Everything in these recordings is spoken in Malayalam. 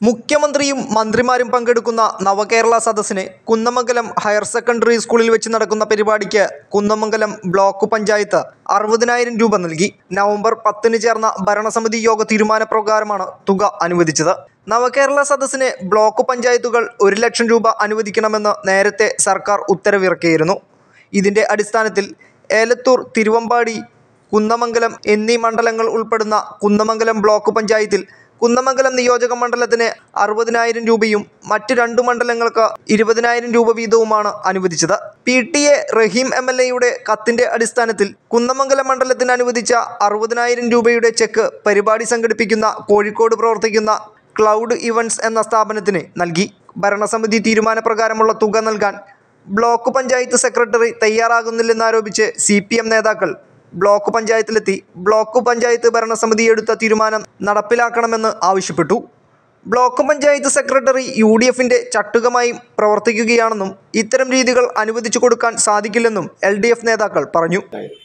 മുഖ്യമന്ത്രിയും മന്ത്രിമാരും പങ്കെടുക്കുന്ന നവകേരള സദസ്സിന് കുന്നമംഗലം ഹയർ സെക്കൻഡറി സ്കൂളിൽ വെച്ച് നടക്കുന്ന പരിപാടിക്ക് കുന്നമംഗലം ബ്ലോക്ക് പഞ്ചായത്ത് അറുപതിനായിരം രൂപ നൽകി നവംബർ പത്തിന് ചേർന്ന ഭരണസമിതി യോഗ തീരുമാനപ്രകാരമാണ് തുക അനുവദിച്ചത് നവകേരള സദസ്സിന് ബ്ലോക്ക് പഞ്ചായത്തുകൾ ഒരു ലക്ഷം രൂപ അനുവദിക്കണമെന്ന് നേരത്തെ സർക്കാർ ഉത്തരവിറക്കിയിരുന്നു ഇതിന്റെ അടിസ്ഥാനത്തിൽ ഏലത്തൂർ തിരുവമ്പാടി കുന്നമംഗലം എന്നീ മണ്ഡലങ്ങൾ ഉൾപ്പെടുന്ന കുന്നമംഗലം ബ്ലോക്ക് പഞ്ചായത്തിൽ കുന്നമംഗലം നിയോജക മണ്ഡലത്തിന് അറുപതിനായിരം രൂപയും മറ്റ് രണ്ടു മണ്ഡലങ്ങൾക്ക് ഇരുപതിനായിരം രൂപ വീതവുമാണ് അനുവദിച്ചത് P T A Rahim M L എയുടെ കത്തിന്റെ അടിസ്ഥാനത്തിൽ കുന്നമംഗലം മണ്ഡലത്തിന് അനുവദിച്ച അറുപതിനായിരം രൂപയുടെ ചെക്ക് പരിപാടി സംഘടിപ്പിക്കുന്ന കോഴിക്കോട് പ്രവർത്തിക്കുന്ന ക്ലൗഡ് ഇവൻറ്റ്സ് എന്ന സ്ഥാപനത്തിന് നൽകി ഭരണസമിതി തീരുമാനപ്രകാരമുള്ള തുക നൽകാൻ ബ്ലോക്ക് പഞ്ചായത്ത് സെക്രട്ടറി തയ്യാറാകുന്നില്ലെന്നാരോപിച്ച് സി പി എം നേതാക്കൾ ബ്ലോക്ക് പഞ്ചായത്തിലെത്തി ബ്ലോക്ക് പഞ്ചായത്ത് ഭരണസമിതി എടുത്ത തീരുമാനം നടപ്പിലാക്കണമെന്ന് ആവശ്യപ്പെട്ടു block panchayat secretary U D എഫിൻ്റെ ചട്ടുകമായി പ്രവർത്തിക്കുകയാണെന്നും ഇത്തരം രീതികൾ അനുവദിച്ചു കൊടുക്കാൻ സാധിക്കില്ലെന്നും എൽ ഡി എഫ് നേതാക്കൾ പറഞ്ഞു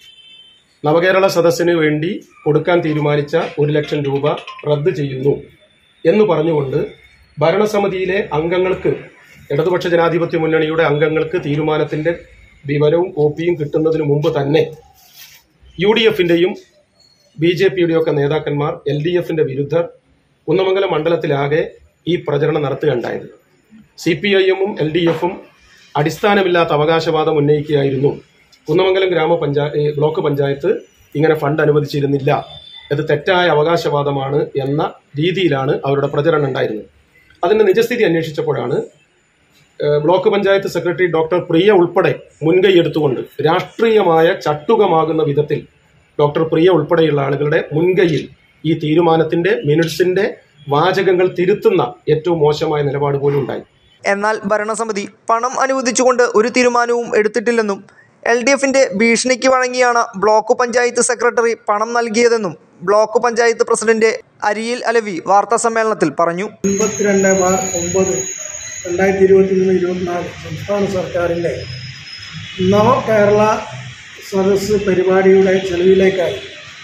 നവകേരള സദസ്സിന് വേണ്ടി കൊടുക്കാൻ തീരുമാനിച്ച ഒരു ലക്ഷം രൂപ റദ്ദ് ചെയ്യുന്നു എന്ന് പറഞ്ഞുകൊണ്ട് ഭരണസമിതിയിലെ അംഗങ്ങൾക്ക് ഇടതുപക്ഷ ജനാധിപത്യ മുന്നണിയുടെ അംഗങ്ങൾക്ക് തീരുമാനത്തിന്റെ വിവരവും കോപ്പിയും കിട്ടുന്നതിന് മുമ്പ് തന്നെ യു ഡി എഫിന്റെയും ബി ജെ പിയുടെയും ഒക്കെ നേതാക്കന്മാർ എൽ ഡി എഫിന്റെ വിരുദ്ധർ കുന്നമംഗലം മണ്ഡലത്തിലാകെ ഈ പ്രചരണം നടത്തുകയുണ്ടായത് സി പി ഐ എമ്മും എൽ ഡി എഫും അടിസ്ഥാനമില്ലാത്ത അവകാശവാദം ഉന്നയിക്കുകയായിരുന്നു കുന്നമംഗലം ഗ്രാമപഞ്ചായ ബ്ലോക്ക് പഞ്ചായത്ത് ഇങ്ങനെ ഫണ്ട് അനുവദിച്ചിരുന്നില്ല ഇത് തെറ്റായ അവകാശവാദമാണ് എന്ന രീതിയിലാണ് അവരുടെ പ്രചരണം ഉണ്ടായിരുന്നത് അതിന്റെ നിജസ്ഥിതി അന്വേഷിച്ചപ്പോഴാണ് ഏഹ്, block panchayat secretary doctor Priya ഉൾപ്പെടെ മുൻകൈ എടുത്തുകൊണ്ട് രാഷ്ട്രീയമായ ചട്ടുകമാകുന്ന വിധത്തിൽ ഡോക്ടർ പ്രിയ ഉൾപ്പെടെയുള്ള ആളുകളുടെ മുൻകൈയിൽ ഈ തീരുമാനത്തിന്റെ മിനിറ്റ്സിന്റെ വാചകങ്ങൾ തിരുത്തുന്ന ഏറ്റവും മോശമായ നിലപാട് പോലും ഉണ്ടായി എന്നാൽ ഭരണസമിതി പണം അനുവദിച്ചുകൊണ്ട് ഒരു തീരുമാനവും എടുത്തിട്ടില്ലെന്നും എൽ ഡി എഫിൻ്റെ ഭീഷണിക്ക് വഴങ്ങിയാണ് ബ്ലോക്ക് പഞ്ചായത്ത് സെക്രട്ടറി പണം നൽകിയതെന്നും ബ്ലോക്ക് പഞ്ചായത്ത് പ്രസിഡന്റ് അരിയിൽ അലവി വാർത്താസമ്മേളനത്തിൽ പറഞ്ഞു അൻപത്തിരണ്ട് ബാർ ഒമ്പത് രണ്ടായിരത്തി ഇരുപത്തി മൂന്ന് ഇരുപത്തിനാല് സംസ്ഥാന സർക്കാരിൻ്റെ നവ കേരള സദസ്സ് പരിപാടിയുടെ ചെലവിലേക്കായി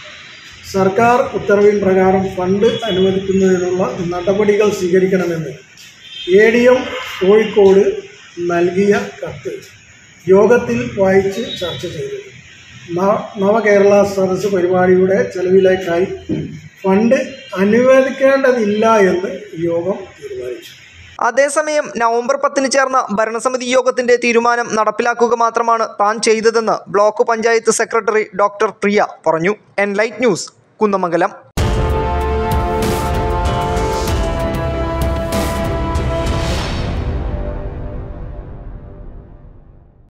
സർക്കാർ ഉത്തരവിൻ പ്രകാരം ഫണ്ട് അനുവദിക്കുന്നതിനുള്ള നടപടികൾ സ്വീകരിക്കണമെന്ന് എ ഡി എം കോഴിക്കോട് നൽകിയ കത്ത് യോഗത്തിൽ വായിച്ച് ചർച്ച ചെയ്തു ന- നവകേരള സദസ്സ് പരിപാടിയുടെ ചെലവിലേക്കായി ഫണ്ട് അനുവദിക്കേണ്ടതില്ല എന്ന് യോഗം തീരുമാനിച്ചു അതേസമയം നവംബർ പത്തിന് ചേർന്ന ഭരണസമിതി യോഗത്തിന്റെ തീരുമാനം നടപ്പിലാക്കുക മാത്രമാണ് താൻ ചെയ്തതെന്ന് block panchayat secretary doctor Priya പറഞ്ഞു എൻലൈറ്റ് ന്യൂസ് കുന്നമംഗലം